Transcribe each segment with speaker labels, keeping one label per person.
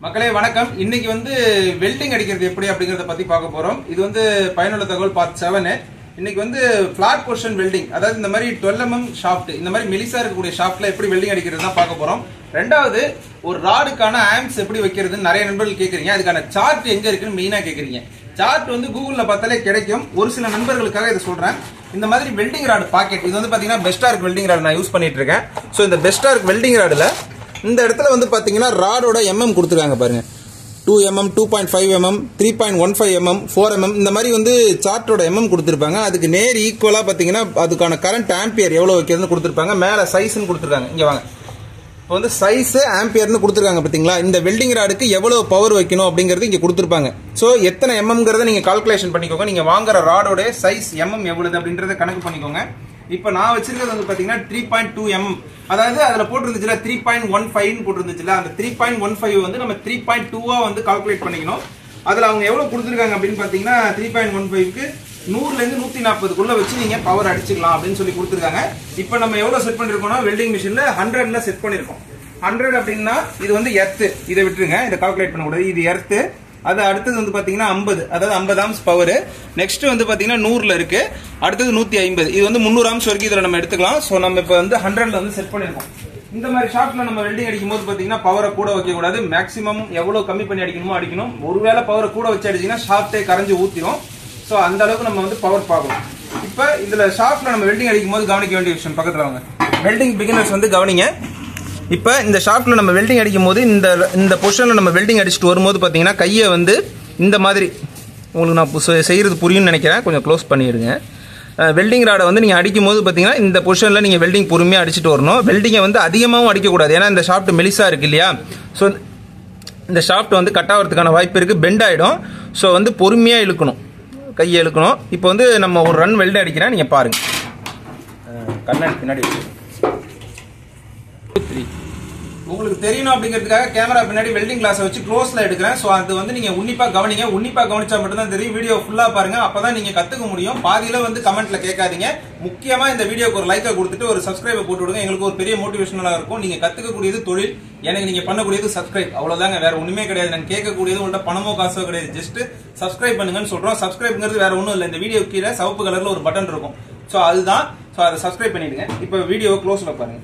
Speaker 1: மக்களே வணக்கம் இன்னைக்கு வந்து வெல்டிங் அடிக்கிறது எப்படி அப்படிங்கறத பத்தி பார்க்க போறோம் இது வந்து பயனுள்ள தகவல் பார்ட் செவனு இன்னைக்கு வந்து பிளாட் போர்ஷன் வெல்டிங் அதாவது இந்த மாதிரி டுவெல் எம்எம் ஷாஃப்ட் இந்த மாதிரி மெலிசா இருக்கக்கூடிய ஷாஃப்ட்ல எப்படி வெல்டிங் அடிக்கிறது தான் பார்க்க போறோம் ரெண்டாவது ஒரு ராடுக்கான ஆம்ஸ் எப்படி வைக்கிறதுன்னு நிறைய நண்பர்கள் கேக்குறீங்க அதுக்கான சார்ட் எங்க இருக்குன்னு மெயினா கேக்குறீங்க சார்ட் வந்து கூகுள்ல பார்த்தாலே கிடைக்கும் ஒரு சில நண்பர்களுக்காக இதை சொல்றேன் இந்த மாதிரி வெல்டிங் ராடு பாக்கெட் இது வந்து பாத்தீங்கன்னா பெஸ்டார்க் வெல்டிங் ராடு நான் யூஸ் பண்ணிட்டு இருக்கேன் ஸோ இந்த பெஸ்டார்க் வெல்டிங் ராடுல இந்த இடத்துல வந்து பாத்தீங்கன்னா ராடோட எம்எம் கொடுத்துருக்காங்க பாருங்க two MM two point five MM three point one five MM four MM இந்த மாதிரி வந்து சார்ட்டோட எம்எம் கொடுத்துருப்பாங்க அதுக்கு நேர் ஈக்குவலாக பார்த்தீங்கன்னா அதுக்கான கரண்ட் ஆம்பியர் எவ்வளோ வைக்கிறதுன்னு கொடுத்துருப்பாங்க மேலே சைஸ்னு கொடுத்துருக்காங்க இங்கே வாங்க இப்போ வந்து சைஸ் ஆம்பியர்னு கொடுத்துருக்காங்க பார்த்தீங்களா இந்த வெல்டிங் ராடுக்கு எவ்வளோ பவர் வைக்கணும் அப்படிங்கிறது இங்கே கொடுத்துருப்பாங்க ஸோ எத்தனை எம்எம்ங்கிறத நீங்கள் கால்குலேஷன் பண்ணிக்கோங்க நீங்கள் வாங்குற ராடோட சைஸ் எம்எம் எவ்வளவு அப்படின்றத கணக்கு பண்ணிக்கோங்க இப்போ நான் வச்சிருக்கிறது வந்து பார்த்தீங்கன்னா த்ரீ பாயிண்ட் டூ எம்எம் அதாவது அதில் போட்டிருந்துச்சுல த்ரீ பாயிண்ட் ஒன் ஃபைவ்னு போட்டிருந்துச்சுல அந்த த்ரீ பாயிண்ட் ஒன் ஃபைவ் வந்து நம்ம த்ரீ பாயிண்ட் டூவா வந்து கால்குலேட் பண்ணிக்கணும் அதில் அவங்க எவ்வளோ கொடுத்துருக்காங்க அப்படின்னு பார்த்தீங்கன்னா த்ரீ பாயிண்ட் ஒன் ஃபைவ்க்கு நூறுலேருந்து நூற்றி நாற்பதுக்குள்ள வச்சு நீங்கள் பவர் அடிச்சுக்கலாம் அப்படின்னு சொல்லி கொடுத்துருக்காங்க இப்போ நம்ம எவ்வளோ செட் பண்ணிருக்கோம்னா வெல்டிங் மிஷினில் ஹண்ட்ரட்ல செட் பண்ணியிருக்கோம் ஹண்ட்ரட் அப்படின்னா இது வந்து எர்த்து இதை விட்டுருங்க இதை கால்குலேட் பண்ணக்கூடாது இது எர்த்து அது அடுத்தது வந்து பாத்தீங்கன்னா ஐம்பது அதாவது ஐம்பது ஆம்ஸ் பவர் நெக்ஸ்ட் வந்து பாத்தீங்கன்னா நூறுல இருக்கு அடுத்தது நூத்தி ஐம்பது இது வந்து முந்நூறு ஆம்ஸ் வரைக்கும் இதுல நம்ம எடுத்துக்கலாம் ஸோ நம்ம இப்போ வந்து ஹண்ட்ரட்ல வந்து செட் பண்ணிருக்கோம் இந்த மாதிரி ஷாப்ல நம்ம வெல்டிங் அடிக்கும் போது பாத்தீங்கன்னா பவரை கூட வைக்க கூடாது மேக்ஸிமம் எவ்வளவு கம்மி பண்ணி அடிக்கணுமோ அடிக்கணும் ஒருவேளை பவரை கூட வச்சு அடிச்சீங்கன்னா ஷாப்டே கரைஞ்சு ஊத்திரும் ஸோ அந்த அளவுக்கு நம்ம வந்து பவர் பார்க்கணும் இப்போ இதுல ஷாப்ல நம்ம வெல்டிங் அடிக்கும் போது கவனிக்க வேண்டிய விஷயம் பக்கத்துல வாங்க வெல்டிங் பிகினர்ஸ் வந்து கவனிங்க இப்போ இந்த ஷாப்ல நம்ம வெல்டிங் அடிக்கும் போது இந்த இந்த பொசிஷனில் நம்ம வெல்டிங் அடிச்சுட்டு வரும்போது பார்த்தீங்கன்னா கையை வந்து இந்த மாதிரி உங்களுக்கு நான் பு- செய்யறது புரியும்னு நினைக்கிறேன் கொஞ்சம் க்ளோஸ் பண்ணிடுங்க வெல்டிங் ராடை வந்து நீங்கள் அடிக்கும் போது பார்த்தீங்கன்னா இந்த பொசிஷனில் நீங்கள் வெல்டிங் பொறுமையாக அடிச்சுட்டு வரணும் வெல்டிங்கை வந்து அதிகமாகவும் அடிக்கக்கூடாது ஏன்னா இந்த ஷாஃப்ட் மெலிசா இருக்கு இல்லையா ஸோ இந்த ஷாஃப்ட் வந்து கட் ஆகிறதுக்கான வாய்ப்பு இருக்குது பெண்ட் ஆகிடும் ஸோ வந்து பொறுமையாக இழுக்கணும் கையை இழுக்கணும் இப்போ வந்து நம்ம ஒரு ரன் வெல்டு அடிக்கிறேன் நீங்கள் பாருங்கள் கண்ணாடி பின்னாடி வச்சு த்ரீ உங்களுக்கு தெரியணும் அப்படிங்கிறதுக்காக கேமரா பின்னாடி வெல்டிங் கிளாஸ் வச்சு க்ளோஸ்ல எடுக்கிறேன் ஸோ அது வந்து நீங்க உன்னிப்பா கவனிங்க உன்னிப்பா கவனிச்சா மட்டும்தான் தெரியும் வீடியோ ஃபுல்லா பாருங்க அப்பதான் நீங்க கத்துக்க முடியும் பாதியில வந்து கமெண்ட்ல கேட்காதீங்க முக்கியமா இந்த வீடியோக்கு ஒரு லைக்கை கொடுத்துட்டு ஒரு சப்ஸ்கிரைபை போட்டு விடுங்க எங்களுக்கு ஒரு பெரிய மோட்டிவேஷனலா இருக்கும் நீங்க கத்துக்கக்கூடியது தொழில் எனக்கு நீங்க பண்ணக்கூடியது சப்ஸ்கிரைப் அவ்வளவுதாங்க வேற ஒண்ணுமே கிடையாது நான் கேட்கக்கூடியது உங்கள்ட்ட பணமோ காசோ கிடையாது ஜஸ்ட் சப்ஸ்கிரைப் பண்ணுங்கன்னு சொல்றோம் சப்ஸ்கிரைப்ங்கிறது வேற ஒண்ணும் இல்லை இந்த வீடியோ கீழே சிவப்பு கலர்ல ஒரு பட்டன் இருக்கும் ஸோ அதுதான் ஸோ அதை சப்ஸ்கிரைப் பண்ணிடுங்க இப்போ வீடியோ க்ளோஸ்ல பாருங்க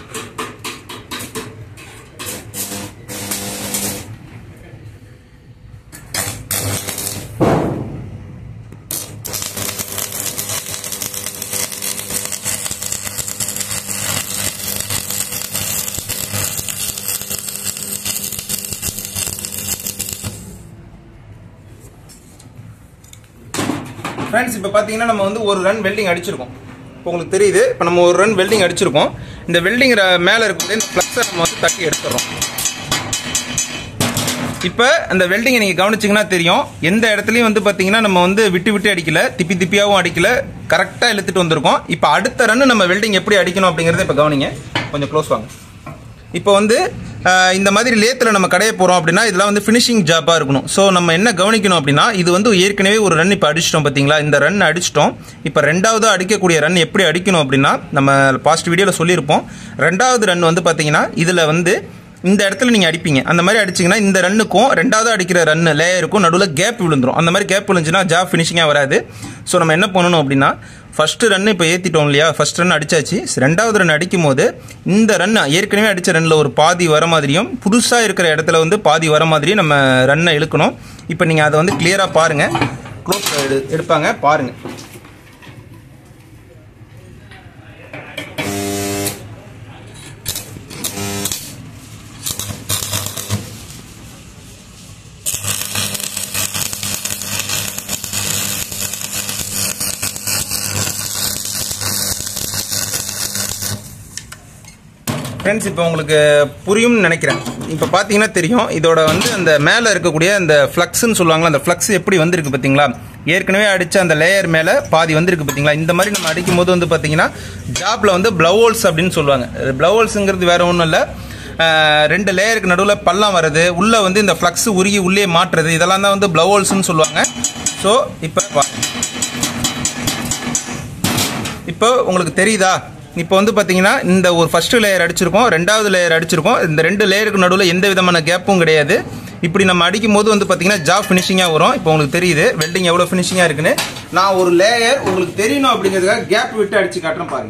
Speaker 1: ஃப்ரெண்ட்ஸ் இப்போ பார்த்தீங்கன்னா நம்ம வந்து ஒரு ரன் வெல்டிங் அடிச்சிருக்கோம் இப்போ உங்களுக்கு தெரியுது இப்போ நம்ம ஒரு ரன் வெல்டிங் அடிச்சிருக்கோம் இந்த வெல்டிங் மேலே இருக்கக்கூடிய இந்த ஃப்ளக்ஸை நம்ம வந்து தட்டி எடுத்துடுறோம் இப்போ அந்த வெல்டிங்கை நீங்கள் கவனிச்சிங்கன்னா தெரியும் எந்த இடத்துலையும் வந்து பார்த்தீங்கன்னா நம்ம வந்து விட்டு விட்டு அடிக்கல திப்பி திப்பியாகவும் அடிக்கல கரெக்டாக இழுத்துட்டு வந்திருக்கோம் இப்போ அடுத்த ரன் நம்ம வெல்டிங் எப்படி அடிக்கணும் அப்படிங்கிறத இப்போ கவனிங்க கொஞ்சம் க்ளோஸ் வாங்க இப்போ வந்து அஹ், இந்த மாதிரி லேத்தில் நம்ம கடைய போகிறோம் அப்படின்னா இதெல்லாம் வந்து ஃபினிஷிங் ஜாப்பாக இருக்கணும் ஸோ நம்ம என்ன கவனிக்கணும் அப்படின்னா இது வந்து ஏற்கனவே ஒரு ரன் இப்போ அடிச்சிட்டோம் பார்த்தீங்களா இந்த ரன் அடிச்சிட்டோம் இப்போ ரெண்டாவது அடிக்கக்கூடிய ரன் எப்படி அடிக்கணும் அப்படின்னா நம்ம பாஸ்ட் வீடியோவில் சொல்லியிருப்போம் ரெண்டாவது ரன் வந்து பார்த்தீங்கன்னா இதில் வந்து இந்த இடத்துல நீங்கள் அடிப்பீங்க அந்த மாதிரி அடிச்சிங்கன்னா இந்த ரன்னுக்கும் ரெண்டாவது அடிக்கிற ரன் லேயருக்கும் நடுவில் கேப் விழுந்துரும் அந்த மாதிரி கேப் விழுந்துச்சுன்னா ஜாப் ஃபினிஷிங்காக வராது ஸோ நம்ம என்ன பண்ணணும் அப்படின்னா ஃபஸ்ட்டு ரன் இப்போ ஏற்றிட்டோம் இல்லையா ஃபர்ஸ்ட் ரன் அடிச்சாச்சு ரெண்டாவது ரன் அடிக்கும் போது இந்த ரன் ஏற்கனவே அடித்த ரன்னில் ஒரு பாதி வர மாதிரியும் புதுசாக இருக்கிற இடத்துல வந்து பாதி வர மாதிரியும் நம்ம ரன்னை இழுக்கணும் இப்போ நீங்கள் அதை வந்து கிளியராக பாருங்கள் க்ளோஸ் எடு எடுப்பாங்க பாருங்கள் ஃப்ரெண்ட்ஸ் இப்போ உங்களுக்கு புரியும்னு நினைக்கிறேன் இப்போ பார்த்தீங்கன்னா தெரியும் இதோட வந்து அந்த மேலே இருக்கக்கூடிய அந்த ஃப்ளக்ஸ்ன்னு சொல்லுவாங்களா அந்த ஃப்ளக்ஸ் எப்படி வந்திருக்கு பார்த்தீங்களா ஏற்கனவே அடித்த அந்த லேயர் மேலே பாதி வந்திருக்கு பார்த்தீங்களா இந்த மாதிரி நம்ம அடிக்கும் போது வந்து பார்த்தீங்கன்னா ஜாப்ல வந்து ப்ளவுல்ஸ் அப்படின்னு சொல்லுவாங்க ப்ளவுல்ஸுங்கிறது வேற ஒன்றும் இல்லை ரெண்டு லேயருக்கு நடுவில் பள்ளம் வர்றது உள்ளே வந்து இந்த ஃப்ளக்ஸ் உருகி உள்ளே மாட்டுறது இதெல்லாம் தான் வந்து ப்ளவுல்ஸ்னு சொல்லுவாங்க ஸோ இப்போ இப்போ உங்களுக்கு தெரியுதா இப்போ வந்து பார்த்தீங்கன்னா இந்த ஒரு ஃபர்ஸ்ட் லேயர் அடிச்சிருக்கோம் ரெண்டாவது லேயர் அடிச்சிருக்கோம் இந்த ரெண்டு லேயருக்கு நடுவில் எந்த விதமான கேப்பும் கிடையாது இப்படி நம்ம அடிக்கும் போது வந்து பார்த்தீங்கன்னா ஜாப் ஃபினிஷிங்காக வரும் இப்போ உங்களுக்கு தெரியுது வெல்டிங் எவ்வளோ ஃபினிஷிங்காக இருக்குன்னு நான் ஒரு லேயர் உங்களுக்கு தெரியணும் அப்படிங்கிறதுக்காக கேப் விட்டு அடிச்சு காட்டுறேன் பாருங்க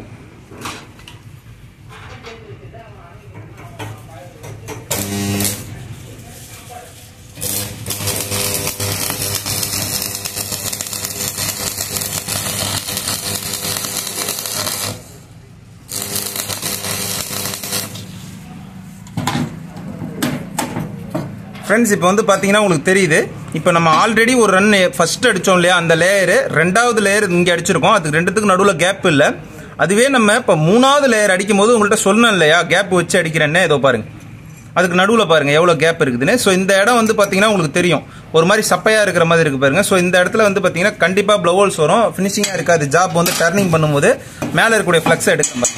Speaker 1: ஃப்ரெண்ட்ஸ் இப்போ வந்து பார்த்தீங்கன்னா உங்களுக்கு தெரியுது இப்போ நம்ம ஆல்ரெடி ஒரு ரன் ஃபர்ஸ்ட் அடித்தோம் இல்லையா அந்த லேயரு ரெண்டாவது லேயர் இங்கே அடிச்சிருக்கோம் அதுக்கு ரெண்டுத்துக்கு நடுவில் கேப் இல்லை அதுவே நம்ம இப்போ மூணாவது லேயர் அடிக்கும் போது உங்கள்கிட்ட சொன்னேன் இல்லையா கேப் வச்சு அடிக்கிறேன்னே இதோ பாருங்க அதுக்கு நடுவில் பாருங்க எவ்வளோ கேப் இருக்குதுன்னு ஸோ இந்த இடம் வந்து பார்த்தீங்கன்னா உங்களுக்கு தெரியும் ஒரு மாதிரி சப்பையாக இருக்கிற மாதிரி இருக்கு பாருங்க ஸோ இந்த இடத்துல வந்து பார்த்தீங்கன்னா கண்டிப்பாக ப்ளவுல்ஸ் வரும் ஃபினிஷிங்காக இருக்காது ஜாப் வந்து டர்னிங் பண்ணும்போது மேலே இருக்கக்கூடிய ஃப்ளக்ஸை எடுக்க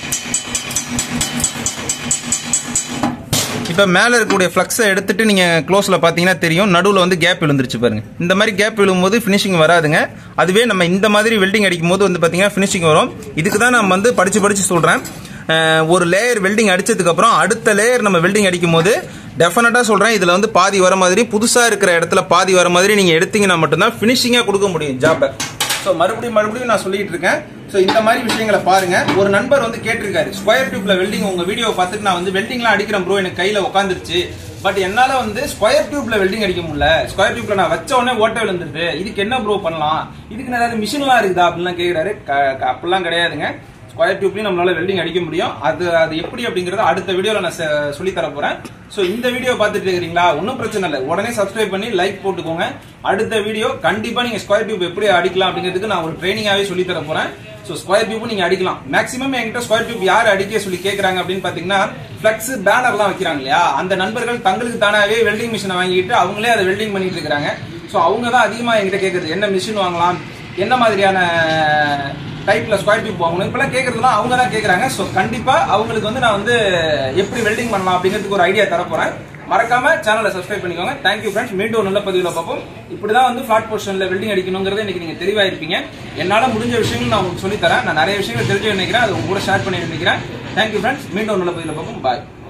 Speaker 1: இப்போ மேலே இருக்கக்கூடிய ஃப்ளக்ஸை எடுத்துட்டு நீங்கள் க்ளோஸில் பார்த்தீங்கன்னா தெரியும் நடுவில் வந்து கேப் விழுந்துருச்சு பாருங்க இந்த மாதிரி கேப் விழும்போது ஃபினிஷிங் வராதுங்க அதுவே நம்ம இந்த மாதிரி வெல்டிங் அடிக்கும் போது வந்து பார்த்தீங்கன்னா ஃபினிஷிங் வரும் இதுக்கு தான் நான் வந்து படித்து படித்து சொல்கிறேன் ஒரு லேயர் வெல்டிங் அடிச்சதுக்கப்புறம் அடுத்த லேயர் நம்ம வெல்டிங் அடிக்கும் போது டெஃபினட்டாக சொல்கிறேன் இதில் வந்து பாதி வர மாதிரி புதுசாக இருக்கிற இடத்துல பாதி வர மாதிரி நீங்கள் எடுத்தீங்கன்னா மட்டும்தான் ஃபினிஷிங்காக கொடுக்க முடியும் ஜாப்பை ஸோ மறுபடியும் மறுபடியும் நான் சொல்லிட்டு இருக்கேன் ஸோ இந்த மாதிரி விஷயங்களை பாருங்க ஒரு நண்பர் வந்து கேட்டிருக்காரு ஸ்கொயர் டியூப்ல வெல்டிங் உங்க வீடியோ பார்த்துட்டு நான் வந்து வெல்டிங்லாம் அடிக்கிறேன் ப்ரோ எனக்கு கையில உட்காந்துருச்சு பட் என்னால வந்து ஸ்கொயர் டியூப்ல வெல்டிங் அடிக்க முடியல ஸ்கொயர் டியூப்ல நான் வச்ச உடனே ஓட்ட விழுந்துருது இதுக்கு என்ன ப்ரோ பண்ணலாம் இதுக்கு ஏதாவது மிஷின்லாம் இருக்குதா அப்படிலாம் கேட்கிறாரு க- க- அப்படிலாம் கிடையாதுங்க ஸ்கொயர் டியூப்லயும் நம்மளால வெல்டிங் அடிக்க முடியும் அது அது எப்படி அப்படிங்கறத அடுத்த வீடியோல நான் செ- சொல்லி தர போறேன் சோ இந்த வீடியோ பார்த்துட்டு இருக்கீங்களா ஒன்றும் பிரச்சனை இல்லை உடனே சப்ஸ்கிரைப் பண்ணி லைக் போட்டுக்கோங்க அடுத்த வீடியோ கண்டிப்பா நீங்க ஸ்கொயர் டியூப் எப்படி அடிக்கலாம் அப்படிங்கிறதுக்கு நான் ஒரு ட்ரைனிங்காவே சொல்லி தர போறேன் சோ ஸ்கொயர் டியூப் நீங்க அடிக்கலாம் மேக்ஸிமம் என்கிட்ட ஸ்கொயர் டியூப் யார் அடிக்க சொல்லி கேக்குறாங்க அப்படின்னு பாத்தீங்கன்னா பிளக்ஸ் பேனர்லாம் வைக்கிறாங்க இல்லையா அந்த நண்பர்கள் தங்களுக்கு தானாவே வெல்டிங் மிஷினை வாங்கிட்டு அவங்களே அதை வெல்டிங் பண்ணிட்டு இருக்காங்க சோ அவங்க தான் அதிகமா என்கிட்ட கேக்குறது என்ன மிஷின் வாங்கலாம் என்ன மாதிரியான டைப்ல ஸ்கொயர் டியூப் வாங்கணும் இப்பெல்லாம் கேட்கறதுலாம் அவங்க தான் கேட்கறாங்க ஸோ கண்டிப்பா அவங்களுக்கு வந்து நான் வந்து எப்படி வெல்டிங் பண்ணலாம் அப்படிங்கிறதுக்கு ஒரு ஐடியா தர போறேன் மறக்காம சேனலை சப்ஸ்கிரைப் பண்ணிக்கோங்க தேங்க்யூ ஃப்ரெண்ட்ஸ் மீண்டும் ஒரு நல்ல பதிவில் பார்ப்போம் இப்படிதான் வந்து ஃபிளாட் போர்ஷன்ல வெல்டிங் அடிக்கணுங்கிறத இன்னைக்கு நீங்க தெளிவா இருப்பீங்க என்னால முடிஞ்ச விஷயங்கள் நான் உங்களுக்கு சொல்லி தரேன் நான் நிறைய விஷயங்கள் தெரிஞ்சு நினைக்கிறேன் அது உங்க கூட ஷேர் பண்ணி நினைக்கிறேன் தேங்க்யூ ஃப்ரெண்ட்ஸ் மீண்டும் ஒரு நல்ல பதிவில் பார்ப்போம் பாய்